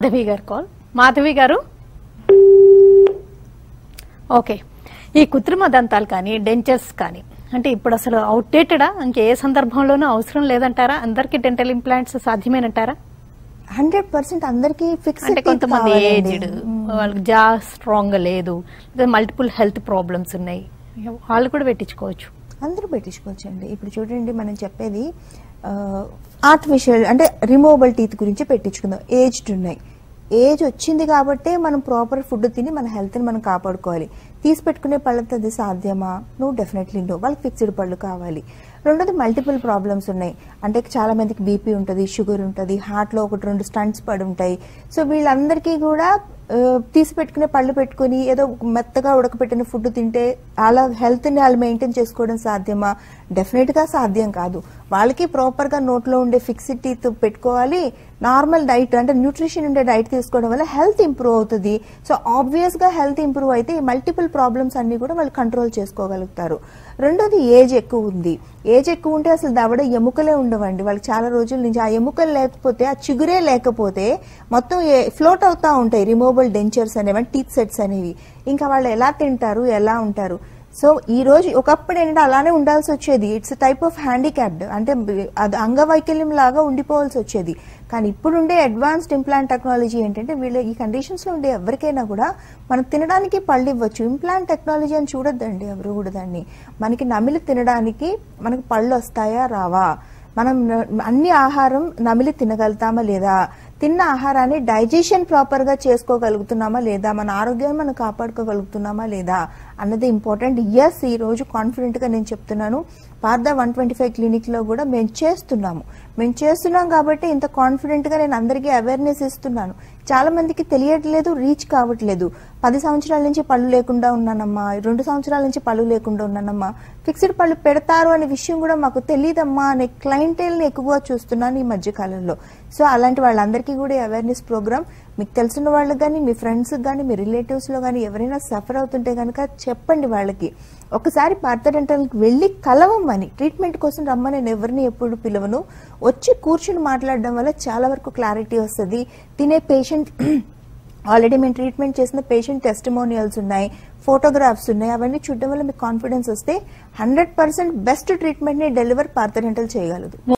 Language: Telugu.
మాధవి గారు కాల్ మాధవి గారు ఓకే ఈ కృత్రిమ దంతాలు కానీ డెంచర్స్ కానీ అంటే ఇప్పుడు అసలు అవుట్డేటెడా ఇంకే సందర్భంలోనూ అవసరం లేదంటారా అందరికీ డెంటల్ ఇంప్లాంట్స్ సాధ్యమేనంటారా హండ్రెడ్ పర్సెంట్ అందరికి ఫిక్స్ అంటే కొంతమంది ఏజ్డ్ వాళ్ళకి జా స్ట్రాంగ్ గా లేదు మల్టిపుల్ హెల్త్ ప్రాబ్లమ్స్ ఉన్నాయి వాళ్ళు కూడా పెట్టించుకోవచ్చు అందరూ పెట్టించుకోవచ్చండి ఇప్పుడు చూడండి మనం చెప్పేది ఆర్టిఫిషియల్ అంటే రిమూవబుల్ టీత్ గురించి పెట్టించుకుందాం ఏజ్డ్ ఉన్నాయి ఏజ్ వచ్చింది కాబట్టే మనం ప్రాపర్ ఫుడ్ తిని మన హెల్త్ని మనం కాపాడుకోవాలి తీసి పెట్టుకునే పళ్ళతో అది సాధ్యమా నువ్వు డెఫినెట్లీ నో వాళ్ళకి ఫిక్స్డ్ పళ్ళు కావాలి రెండోది మల్టిపుల్ ప్రాబ్లమ్స్ ఉన్నాయి అంటే చాలా మందికి బీపీ ఉంటుంది షుగర్ ఉంటుంది హార్ట్లో ఒకటి రెండు స్టంట్స్ పడి ఉంటాయి సో వీళ్ళందరికీ కూడా ఆ, తీసి పెట్టుకునే పళ్ళు పెట్టుకుని ఏదో మెత్తగా ఉడకపెట్టిన ఫుడ్ తింటే అలా హెల్త్ని వాళ్ళు మెయింటైన్ చేసుకోవడం సాధ్యమా డెఫినెట్గా సాధ్యం కాదు వాళ్ళకి ప్రాపర్గా నోట్లో ఉండే ఫిక్స్డ్ టీత్ పెట్టుకోవాలి నార్మల్ డైట్ అంటే న్యూట్రిషన్ ఉండే డైట్ తీసుకోవడం వల్ల హెల్త్ ఇంప్రూవ్ అవుతుంది సో ఆబ్వియస్గా హెల్త్ ఇంప్రూవ్ అయితే ఈ మల్టిపుల్ ప్రాబ్లమ్స్ అన్ని కూడా వాళ్ళు కంట్రోల్ చేసుకోగలుగుతారు రెండోది ఏజ్ ఎక్కువ ఉంది ఏజ్ ఎక్కువ ఉంటే అసలు దవడ ఎముకలే ఉండవండి వాళ్ళకి చాలా రోజుల నుంచి ఆ ఎముకలు లేకపోతే ఆ చిగురే లేకపోతే మొత్తం ఫ్లోట్ అవుతా ఉంటాయి రిమూవబుల్ డెంచర్స్ అనేవి టీత్ సెట్స్ అనేవి ఇంకా వాళ్ళు ఎలా తింటారు ఎలా ఉంటారు సో ఈ రోజు ఒకప్పుడు ఏంటంటే అలానే ఉండాల్సి వచ్చేది ఇట్స్ టైప్ ఆఫ్ హ్యాండిక్యాప్డ్ అంటే బ- అది అంగవైకల్యం లాగా ఉండిపోవాల్సి వచ్చేది కానీ ఇప్పుడుండే అడ్వాన్స్డ్ ఇంప్లాంట్ టెక్నాలజీ ఏంటంటే వీళ్ళు ఈ కండిషన్స్ లో ఉండే ఎవరికైనా కూడా మనం తినడానికి పళ్ళు ఇవ్వచ్చు ఇంప్లాంట్ టెక్నాలజీ అని చూడొద్దండి ఎవరు కూడా దాన్ని మనకి నమిలి తినడానికి మనకి పళ్ళు వస్తాయా రావా మనం న- అన్ని ఆహారం నమిలి తినగలుగుతామా లేదా తిన్న ఆహారాన్ని డైజెషన్ ప్రాపర్ గా చేసుకోగలుగుతున్నామా లేదా మన ఆరోగ్యాన్ని మనం కాపాడుకోగలుగుతున్నామా లేదా అన్నది ఇంపార్టెంట్ ఎస్ ఈ రోజు కాన్ఫిడెంట్ గా నేను చెప్తున్నాను Partha one twenty five clinic లో కూడా మేము చేస్తున్నాము మేము చేస్తున్నాం కాబట్టి ఇంత కాన్ఫిడెంట్ గా నేను అందరికీ అవేర్నెస్ ఇస్తున్నాను చాలా మందికి తెలియట్లేదు రీచ్ కావట్లేదు పది సంవత్సరాల నుంచి పళ్ళు లేకుండా ఉన్నానమ్మా రెండు సంవత్సరాల నుంచి పళ్ళు లేకుండా ఉన్నానమ్మా ఫిక్స్డ్ పళ్ళు పెడతారు అనే విషయం కూడా మాకు తెలియదమ్మా అనే క్లయింటైల్ ని ఎక్కువగా చూస్తున్నాను ఈ మధ్య కాలంలో సో అలాంటి వాళ్ళందరికీ కూడా అవేర్నెస్ ప్రోగ్రామ్ మీకు తెలిసిన వాళ్ళకి కానీ మీ ఫ్రెండ్స్ కానీ మీ రిలేటివ్స్ లో కానీ ఎవరైనా సఫర్ అవుతుంటే కనుక చెప్పండి వాళ్ళకి ఒకసారి పార్థ డెంటల్కి వెళ్ళి కలవమని ట్రీట్మెంట్ కోసం రమ్మని నేను ఎవరిని ఎప్పుడు పిలవను వచ్చి కూర్చుని మాట్లాడడం వల్ల చాలా వరకు క్లారిటీ వస్తుంది తినే పేషెంట్ ఆల్రెడీ మేము ట్రీట్మెంట్ చేసిన పేషెంట్ టెస్టిమోనియల్స్ ఉన్నాయి ఫోటోగ్రాఫ్స్ ఉన్నాయి అవన్నీ చూడడం వల్ల మీకు కాన్ఫిడెన్స్ వస్తే హండ్రెడ్ పర్సెంట్ బెస్ట్ ట్రీట్మెంట్ ని డెలివర్ పార్థ డెంటల్ చేయగలదు